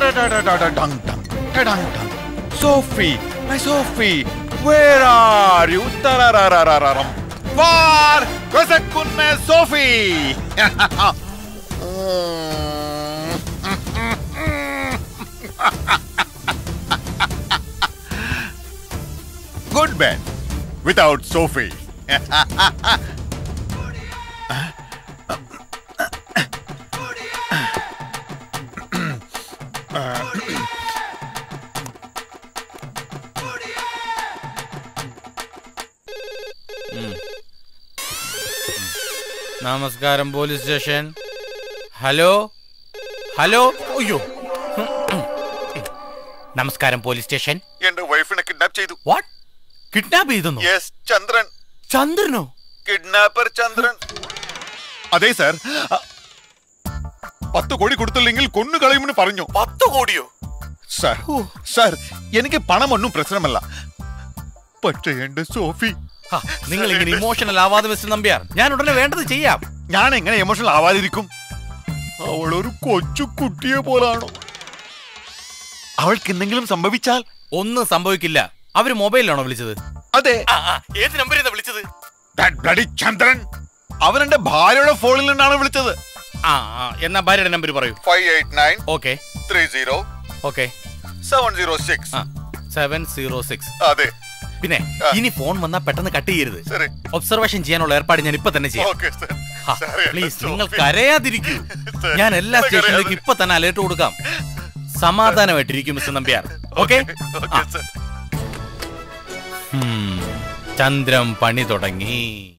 Ta-da-da-da-da-dang, dang, ta-dang, dang. Sophie, my Sophie, where are you? Ta-ra-ra-ra-ra-ram. Var വിശക്കുന്ന Sophie good man without Sophie നമസ്കാരം police station hello hello അയ്യോ നമസ്കാരം police station എന്റെ വൈഫിനെ kidnap ചെയ്തു what kidnap ചെയ്തെന്നു yes Chandran ചന്ദ്രനോ കിഡ്നാപ്പർ ചന്ദ്രൻ അതെ സാർ പത്ത് കോടി കൊടുത്തില്ലെങ്കിൽ കൊന്നു കളയുമെന്ന് പറഞ്ഞു പത്ത് കോടിയോ സാർ സാർ എനിക്ക് പണമൊന്നും പ്രശ്നമല്ല പക്ഷേ എന്റെ സോഫി ഹ, നിങ്ങൾ ഇങ്ങനെ ഇമോഷണൽ ആവാതെ മിസ്റ്റർ നമ്പ്യാർ ഞാൻ ഉടനെ വേണ്ടത് ചെയ്യാം ഞാൻ എങ്ങനെ എമോഷണൽ ആവാതിരിക്കും അവൾ ഒരു കൊച്ചു കുട്ടിയെ പോലാണോ അവൾക്ക് എന്തെങ്കിലും സംഭവിച്ചാൽ ഒന്നും സംഭവിക്കില്ല അവര് മൊബൈലിലാണോ വിളിച്ചത് അതെ ആ, ആ, ഏത് നമ്പറിൽ വിളിച്ചത് That bloody ചന്ദ്രൻ അവൻ എന്റെ ഭാര്യയുടെ ഫോണിൽ നിന്നാണ് വിളിച്ചത് ആ ആ, എന്നാ ഭാര്യയുടെ നമ്പർ പറയൂ five eight nine okay three zero okay seven zero six ആ സെവൻ സീറോ സിക്സ് അതെ പിന്നെ ആ. ഇനി ഫോൺ വന്നാൽ പെട്ടെന്ന് കട്ട് ചെയ്യരുത് ശരി ഒബ്സർവേഷൻ ചെയ്യാനുള്ള ഏർപ്പാട് ഞാൻ ഇപ്പൊ തന്നെ ചെയ്യാം ഓക്കെ സർ പ്ലീസ് നിങ്ങൾ കരയാതിരിക്കൂ Sir, ഞാൻ എല്ലാ ഞാൻ സ്റ്റേഷനിലേക്കും കരയാതെ- ഇപ്പൊ തന്നെ അലേർട്ട് കൊടുക്കാം സമാധാനമായിട്ടിരിക്കും mister Nambiar okay okay sir Chandran പണി തുടങ്ങി